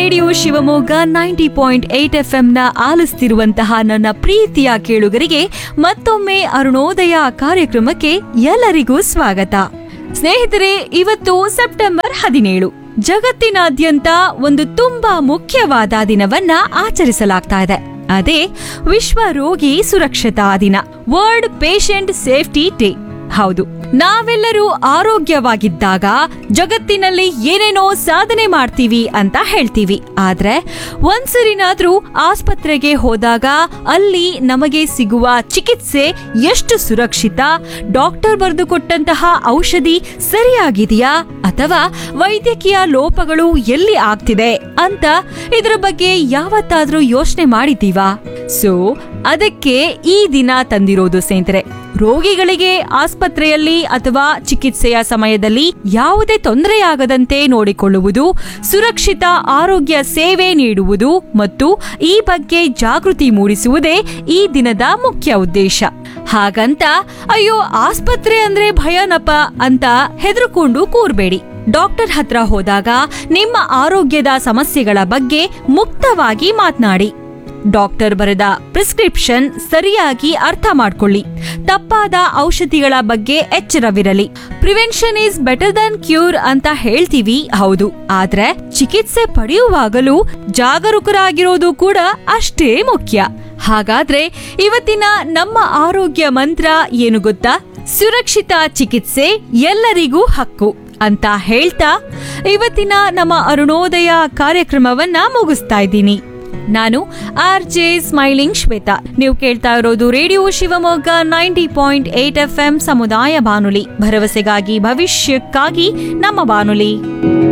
radio Shivamogga ninety point eight F ನ ಆಲಿಸ್ತಿರುವಂತಹ ನನ್ನ ಪ್ರೀತಿಯ ಕೇಳುಗರಿಗೆ ಮತ್ತೊಮ್ಮೆ ಅರುಣೋದಯ ಕಾರ್ಯಕ್ರಮಕ್ಕೆ ಎಲ್ಲರಿಗೂ ಸ್ವಾಗತ ಸ್ನೇಹಿತರೆ ಇವತ್ತು ಸೆಪ್ಟೆಂಬರ್ ಹದಿನೇಳು ಜಗತ್ತಿನಾದ್ಯಂತ ಒಂದು ತುಂಬಾ ಮುಖ್ಯವಾದ ದಿನವನ್ನ ಆಚರಿಸಲಾಗ್ತಾ ಇದೆ ಅದೇ ವಿಶ್ವ ರೋಗಿ ಸುರಕ್ಷತಾ ದಿನ ವರ್ಲ್ಡ್ ಪೇಷಂಟ್ ಸೇಫ್ಟಿ ಡೇ ಹೌದು ನಾವೆಲ್ಲರೂ ಆರೋಗ್ಯವಾಗಿದ್ದಾಗ ಜಗತ್ತಿನಲ್ಲಿ ಏನೇನೋ ಸಾಧನೆ ಮಾಡ್ತೀವಿ ಅಂತ ಹೇಳ್ತೀವಿ ಆದ್ರೆ ಒಂದ್ಸರಿನಾದ್ರೂ ಆಸ್ಪತ್ರೆಗೆ ಹೋದಾಗ ಅಲ್ಲಿ ನಮಗೆ ಸಿಗುವ ಚಿಕಿತ್ಸೆ ಎಷ್ಟು ಸುರಕ್ಷಿತ ಡಾಕ್ಟರ್ ಬರೆದುಕೊಟ್ಟಂತಹ ಔಷಧಿ ಸರಿಯಾಗಿದೆಯಾ ಅಥವಾ ವೈದ್ಯಕೀಯ ಲೋಪಗಳು ಎಲ್ಲಿ ಆಗ್ತಿದೆ ಅಂತ ಇದರ ಬಗ್ಗೆ ಯಾವತ್ತಾದ್ರೂ ಯೋಚನೆ ಮಾಡಿದ್ದೀವಾ ಸೊ ಅದಕ್ಕೆ ಈ ದಿನ ತಂದಿರೋದು ಸ್ನೇಹಿತರೆ ರೋಗಿಗಳಿಗೆ ಆಸ್ಪತ್ರೆಯಲ್ಲಿ ಅಥವಾ ಚಿಕಿತ್ಸೆಯ ಸಮಯದಲ್ಲಿ ಯಾವುದೇ ತೊಂದರೆಯಾಗದಂತೆ ನೋಡಿಕೊಳ್ಳುವುದು ಸುರಕ್ಷಿತ ಆರೋಗ್ಯ ಸೇವೆ ನೀಡುವುದು ಮತ್ತು ಈ ಬಗ್ಗೆ ಜಾಗೃತಿ ಮೂಡಿಸುವುದೇ ಈ ದಿನದ ಮುಖ್ಯ ಉದ್ದೇಶ ಹಾಗಂತ ಅಯ್ಯೋ ಆಸ್ಪತ್ರೆ ಅಂದ್ರೆ ಭಯನಪ ಅಂತ ಹೆದರ್ಕೊಂಡು ಕೂರ್ಬೇಡಿ ಡಾಕ್ಟರ್ ಹತ್ರ ಹೋದಾಗ ನಿಮ್ಮ ಆರೋಗ್ಯದ ಸಮಸ್ಯೆಗಳ ಬಗ್ಗೆ ಮುಕ್ತವಾಗಿ ಮಾತನಾಡಿ ಡಾಕ್ಟರ್ ಬರೆದ ಪ್ರಿಸ್ಕ್ರಿಪ್ಷನ್ ಸರಿಯಾಗಿ ಅರ್ಥ ಮಾಡ್ಕೊಳ್ಳಿ ತಪ್ಪಾದ ಔಷಧಿಗಳ ಬಗ್ಗೆ ಎಚ್ಚರವಿರಲಿ prevention is better than cure ಅಂತ ಹೇಳ್ತೀವಿ ಹೌದು ಆದ್ರೆ ಚಿಕಿತ್ಸೆ ಪಡೆಯುವಾಗಲೂ ಜಾಗರೂಕರಾಗಿರೋದು ಕೂಡ ಅಷ್ಟೇ ಮುಖ್ಯ ಹಾಗಾದ್ರೆ ಇವತ್ತಿನ ನಮ್ಮ ಆರೋಗ್ಯ ಮಂತ್ರ ಏನು ಗೊತ್ತಾ ಸುರಕ್ಷಿತ ಚಿಕಿತ್ಸೆ ಎಲ್ಲರಿಗೂ ಹಕ್ಕು ಅಂತ ಹೇಳ್ತಾ ಇವತ್ತಿನ ನಮ್ಮ ಅರುಣೋದಯ ಕಾರ್ಯಕ್ರಮವನ್ನ ಮುಗಿಸ್ತಾ ಇದ್ದೀನಿ ನಾನು ಆರ್ ಜೆ ಸ್ಮೈಲಿಂಗ್ ಶ್ವೇತಾ ನೀವು ಕೇಳ್ತಾ ಇರೋದು radio Shivamogga ninety point eight F M ಸಮುದಾಯ ಬಾನುಲಿ ಭರವಸೆಗಾಗಿ ಭವಿಷ್ಯಕ್ಕಾಗಿ ನಮ್ಮ ಬಾನುಲಿ